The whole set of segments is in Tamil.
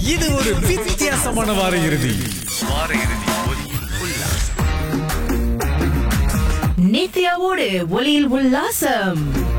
இது ஒரு வித்தியாசமான வார இறுதி நித்யாவோடு ஒலியில் உல்லாசம்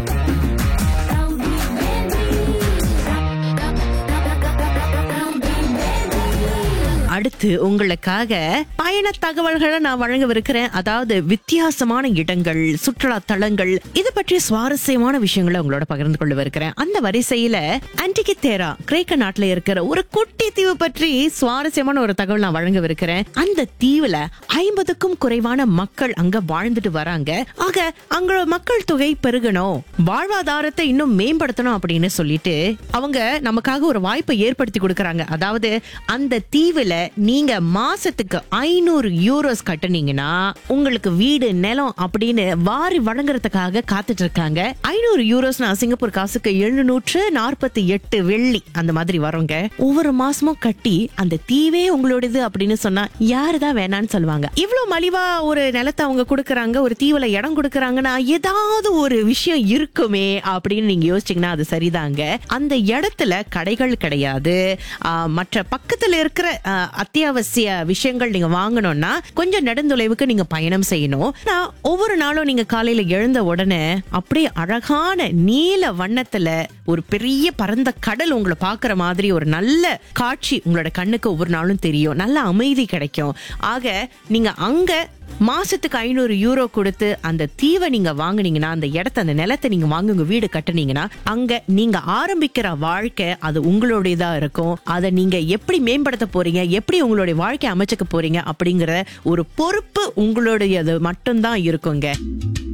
அடுத்து உங்களுக்காக பயண தகவல்களை நான் வழங்கவிருக்கிறேன் அதாவது வித்தியாசமான இடங்கள் சுற்றுலா தலங்கள் இது பற்றிய சுவாரஸ்யமான விஷயங்களை உங்களோட பகிர்ந்து கொள்ளவிருக்கிறேன் அந்த வரிசையில ஆன்டிகித்தேரா கிரேக்க நாட்டுல இருக்கிற ஒரு குட்டி தீவு பற்றி சுவாரஸ்யமான ஒரு தகவல் நான் வழங்கவிருக்கிறேன் அந்த தீவுல ஐம்பதுக்கும் குறைவான மக்கள் அங்க வாழ்ந்துட்டு வராங்க ஆக அங்க மக்கள் தொகை பெருகணும் வாழ்வாதாரத்தை இன்னும் மேம்படுத்தணும் அப்படின்னு சொல்லிட்டு அவங்க நமக்காக ஒரு வாய்ப்பை ஏற்படுத்தி கொடுக்கறாங்க அதாவது அந்த தீவுல நீங்க மாசத்துக்கு ஐநூறு யூரோஸ் கட்டுனீங்கன்னா உங்களுக்கு வீடு நிலம் அப்படின்னு வாரி வழங்குறதுக்காக காத்துட்டு இருக்காங்க ஐநூறு யூரோஸ்னா சிங்கப்பூர் காசுக்கு எழுநூற்று நாற்பத்தி எட்டு வெள்ளி அந்த மாதிரி வருங்க ஒவ்வொரு மாசமும் கட்டி அந்த தீவே உங்களோடது அப்படின்னு சொன்னா யாருதான் வேணான்னு சொல்லுவாங்க இவ்வளவு மலிவா ஒரு நிலத்தை அவங்க கொடுக்கறாங்க ஒரு தீவுல இடம் கொடுக்கறாங்கன்னா ஏதாவது ஒரு விஷயம் இருக்குமே அப்படின்னு நீங்க யோசிச்சீங்கன்னா அது சரிதாங்க அந்த இடத்துல கடைகள் கிடையாது ஆ, மற்ற பக்கத்துல இருக்கிற ஆ, அத்தியாவசிய விஷயங்கள் நீங்க வாங்கணும்னா கொஞ்சம் நெடுந்தொலைவுக்கு நீங்க பயணம் செய்யணும் ஆனா, ஒவ்வொரு நாளும் நீங்க காலையில எழுந்த உடனே அப்படியே அழகான நீல வண்ணத்துல ஒரு பெரிய பரந்த கடல் உங்களை பாக்குற மாதிரி ஒரு நல்ல காட்சி உங்களோட கண்ணுக்கு ஒவ்வொரு நாளும் தெரியும் நல்ல அமைதி கிடைக்கும் ஆக நீங்க அங்க மாசத்துக்கு ஐநூறு யூரோ கொடுத்து அந்த தீவை நீங்க வாங்குனீங்கன்னா அந்த இடத்த அந்த நிலத்தை நீங்க வாங்கி உங்க வீடு கட்டுனீங்கன்னா அங்க நீங்க ஆரம்பிக்கிற வாழ்க்கை அது உங்களுடையதா இருக்கும் அதை நீங்க எப்படி மேம்படுத்த போறீங்க எப்படி உங்களுடைய வாழ்க்கை அமைச்சுக்க போறீங்க அப்படிங்கிற ஒரு பொறுப்பு உங்களுடையது மட்டும்தான் இருக்குங்க